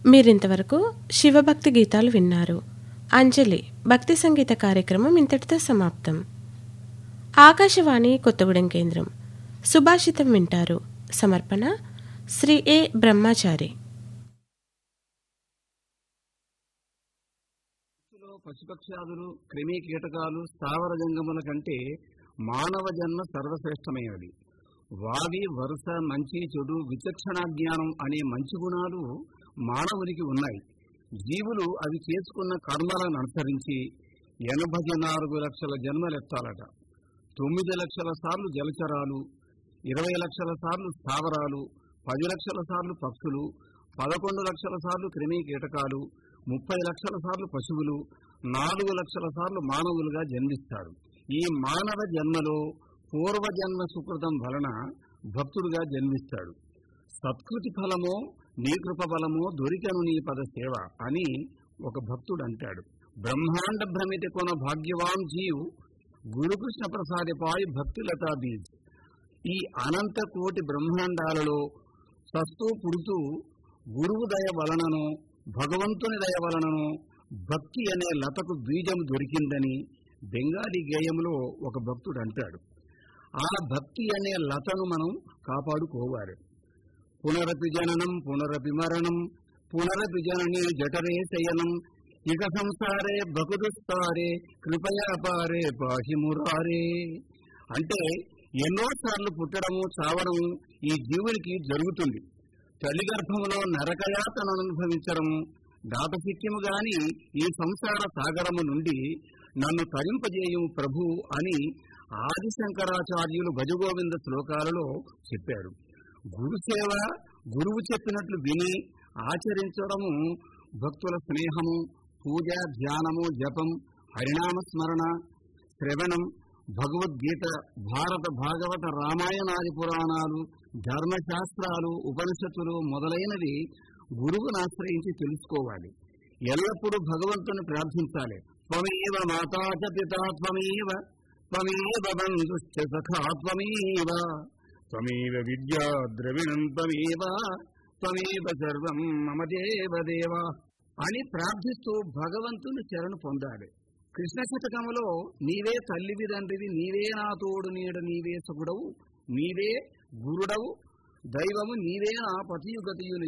మీరింతవరకు శివభక్తి గీతాలు విన్నారు అంజలి భక్తి సంగీత కార్యక్రమం ఇంతటితో సమాప్తం ఆకాశవాణి కొత్తగూడెం కేంద్రం సుభాషితం వింటారు సమర్పణ శ్రీ ఏ బ్రహ్మాచారి పక్షులు, పశుపక్ష్యాదులు క్రిమి కీటకాలు స్థావర జంగముల కంటే మానవ జన్మ సర్వశ్రేష్టమైనది వావి వరుస మంచి చెడు విచక్షణ జ్ఞానం అనే మంచి గుణాలు మానవునికి ఉన్నాయి జీవులు అవి చేసుకున్న కర్మలను అనుసరించి ఎనభై నాలుగు లక్షల జన్మలెత్తాలట తొమ్మిది లక్షల సార్లు జలచరాలు ఇరవై లక్షల సార్లు స్థావరాలు పది లక్షల సార్లు పక్షులు పదకొండు లక్షల సార్లు క్రిమి కీటకాలు ముప్పై లక్షల సార్లు పశువులు నాలుగు లక్షల సార్లు మానవులుగా జన్మిస్తాడు ఈ మానవ జన్మలో పూర్వజన్మ సుకృతం వలన భక్తుడుగా జన్మిస్తాడు సత్కృతి ఫలమో నీ కృప బలమో దొరికెను నీ పద సేవ అని ఒక భక్తుడు అంటాడు బ్రహ్మాండ భ్రమితి కొన భాగ్యవాన్ జీవ్ గురుకృష్ణ ప్రసాదిపాయి భక్తిలతా బీజ్ ఈ అనంత కోటి బ్రహ్మాండాలలో సస్తూ పుడుతూ గురువు దయ వలనను భగవంతుని దయ వలనను భక్తి అనే లతకు బీజం దొరికిందని బెంగాలీ గేయంలో ఒక భక్తుడు అంటాడు ఆ భక్తి అనే లతను మనం కాపాడుకోవాలి పునరపి జననం పునరపి మరణం పునరపి జనని జఠరే శయనం ఇక సంసారే బకుదుస్తారే కృపయా పారే పాహి మురారే అంటే ఎన్నోసార్లు పుట్టడము చావడము ఈ జీవునికి జరుగుతుంది తల్లి గర్భములో నరకయాతను అనుభవించడము దాటశిక్యము గాని ఈ సంసార సాగరము నుండి నన్ను తరింపజేయము ప్రభు అని ఆదిశంకరాచార్యులు భజగోవింద శ్లోకాలలో చెప్పారు గురుసేవ గురువు చెప్పినట్లు విని ఆచరించడము భక్తుల స్నేహము పూజ ధ్యానము జపం హరినామ స్మరణ శ్రవణం భగవద్గీత భారత భాగవత రామాయణాది పురాణాలు ధర్మశాస్త్రాలు ఉపనిషత్తులు మొదలైనవి గురువును ఆశ్రయించి తెలుసుకోవాలి ఎల్లప్పుడూ భగవంతుని ప్రార్థించాలి త్వమేవ మాతా చ పితా త్వమేవ త్వమేవ బంధుశ్చ సఖా త్వమేవ త్వమేవ విద్యా ద్రవిణం త్వమేవ త్వమేవ సర్వం మమ దేవ దేవ అని ప్రార్థిస్తూ భగవంతుని శరణు పొందాలి కృష్ణ శతకములో నీవే తల్లివి తండ్రివి నీవే నా తోడు నీడ నీవే సగుడవు నీవే గురుడవు దైవము నీవే నా పతియుగతియుని